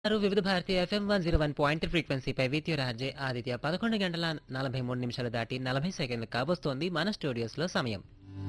గారు Vividha Bharatiya FM one zero one point ఫ్రీక్వెన్సీపై with RJ Aditya పదకొండు గంటల నలభై మూడు నిమిషాలు దాటి నలభై సెకండ్లు కాబోస్తోంది మన స్టూడియోస్లో సమయం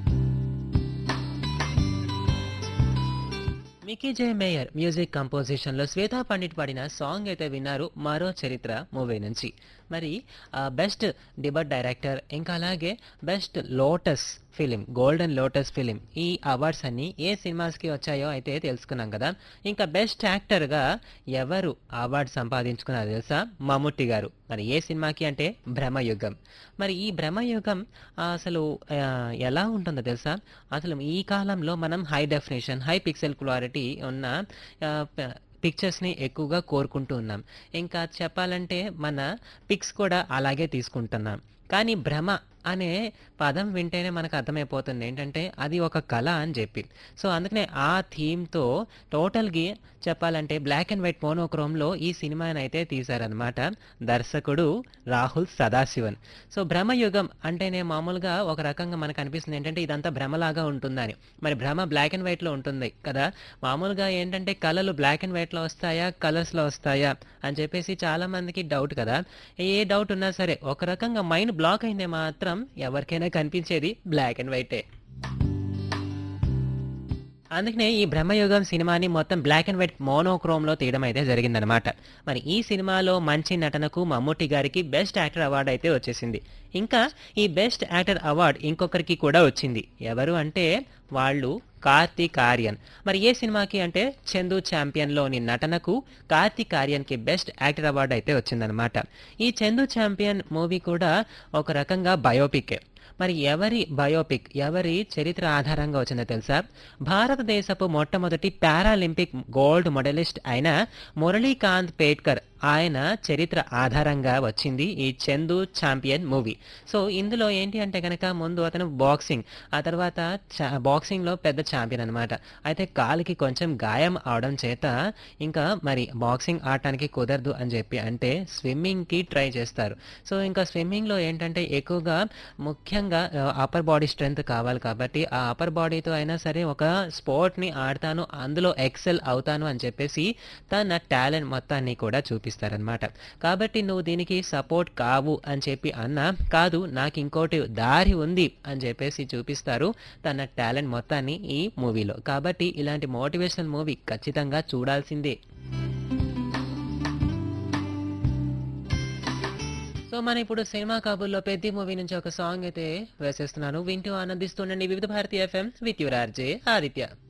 మికీ జే మేయర్ మ్యూజిక్ కంపోజిషన్ లో శ్వేతా పండిట్ పాడిన సాంగ్ అయితే విన్నారు మరో చరిత్ర మూవీ నుంచి మరి బెస్ట్ డిబట్ డైరెక్టర్ ఇంకా అలాగే best lotus film golden lotus film ఈ అవార్డ్స్ అన్ని ఏ సినిమాస్కి వచ్చాయో అయితే తెలుసుకున్నాం కదా ఇంకా బెస్ట్ యాక్టర్గా ఎవరు అవార్డు సంపాదించుకున్నారో తెలుసా మమ్ముట్టి గారు మరి ఏ సినిమాకి అంటే భ్రమయుగం మరి ఈ భ్రమయుగం ఆ, అసలు ఆ, ఎలా ఉంటుందో తెలుసా అసలు ఈ కాలంలో మనం high definition high pixel clarity ఉన్న ఆ, ప- పిక్చర్స్ని ఎక్కువగా కోరుకుంటూ ఉన్నాం ఇంకా చెప్పాలంటే మన పిక్స్ కూడా అలాగే తీసుకుంటున్నాం కానీ భ్రమ అనే పదం వింటేనే మనకు అర్థమైపోతుంది ఏంటంటే అది ఒక కళ అని చెప్పి సో అందుకనే ఆ థీమ్తో టోటల్గా చెప్పాలంటే బ్లాక్ అండ్ వైట్ మోనోక్రోమ్లో ఈ సినిమాని అయితే తీశారనమాట దర్శకుడు రాహుల్ సదాశివన్ సో భ్రమయుగం అంటేనే మామూలుగా ఒక రకంగా మనకు అనిపిస్తుంది ఏంటంటే ఇదంతా భ్రమలాగా ఉంటుందని మరి భ్రమ బ్లాక్ అండ్ వైట్లో ఉంటుంది కదా మామూలుగా ఏంటంటే కళలు బ్లాక్ అండ్ వైట్లో వస్తాయా కలర్స్లో వస్తాయా అని చెప్పేసి చాలా మందికి డౌట్ కదా ఏ డౌట్ ఉన్నా సరే ఒక రకంగా మైండ్ బ్లాక్ అయిందే మాత్రం ఎవరికైనా కనిపించేది బ్లాక్ అండ్ వైటే అందుకనే ఈ బ్రహ్మయుగం సినిమాని మొత్తం బ్లాక్ అండ్ వైట్ మోనోక్రోమ్ లో తీయడం అయితే జరిగిందనమాట మరి ఈ సినిమాలో మంచి నటనకు మమ్ముట్టి గారికి బెస్ట్ యాక్టర్ అవార్డు అయితే వచ్చేసింది ఇంకా ఈ బెస్ట్ యాక్టర్ అవార్డు ఇంకొకరికి కూడా వచ్చింది ఎవరు అంటే వాళ్ళు కార్తీక్ ఆర్యన్ మరి ఏ సినిమాకి అంటే చందు ఛాంపియన్లోని నటనకు కార్తీక్ ఆర్యన్కి బెస్ట్ యాక్టర్ అవార్డు అయితే వచ్చిందనమాట ఈ చందు ఛాంపియన్ మూవీ కూడా ఒక రకంగా బయోపిక్ మరి ఎవరి బయోపిక్ ఎవరి చరిత్ర ఆధారంగా వచ్చిందో తెలుసా భారతదేశపు మొట్టమొదటి పారాలింపిక్ గోల్డ్ మెడలిస్ట్ అయిన మురళీకాంత్ పేట్కర్ ఆయన చరిత్ర ఆధారంగా వచ్చింది ఈ చందు ఛాంపియన్ మూవీ సో ఇందులో ఏంటి అంటే కనుక ముందు అతను బాక్సింగ్ ఆ తర్వాత చా- బాక్సింగ్లో పెద్ద ఛాంపియన్ అనమాట అయితే కాలికి కొంచెం గాయం అవడం చేత ఇంకా మరి బాక్సింగ్ ఆడటానికి కుదరదు అని చెప్పి అంటే స్విమ్మింగ్కి ట్రై చేస్తారు సో ఇంకా స్విమ్మింగ్లో ఏంటంటే ఎక్కువగా ముఖ్యంగా అప్పర్ బాడీ స్ట్రెంగ్త్ కావాలి కాబట్టి ఆ అప్పర్ బాడీతో అయినా సరే ఒక స్పోర్ట్ని ఆడతాను అందులో ఎక్సెల్ అవుతాను అని చెప్పేసి తన టాలెంట్ మొత్తాన్ని కూడా చూపిస్తారనమాట కాబట్టి నువ్వు దీనికి సపోర్ట్ కావు అని చెప్పి అన్నా కాదు నాకు ఇంకోటి దారి ఉంది అని చెప్పేసి చూపిస్తారు తన టాలెంట్ మొత్తాన్ని ఈ మూవీలో కాబట్టి ఇలాంటి మోటివేషనల్ మూవీ ఖచ్చితంగా చూడాల్సిందే సో మన ఇప్పుడు సినిమా కబుర్లో పెద్ద మూవీ నుంచి ఒక సాంగ్ అయితే వేసేస్తున్నాను వింటూ ఆనందిస్తుండండి Vividha Bharatiya FM with your RJ Aditya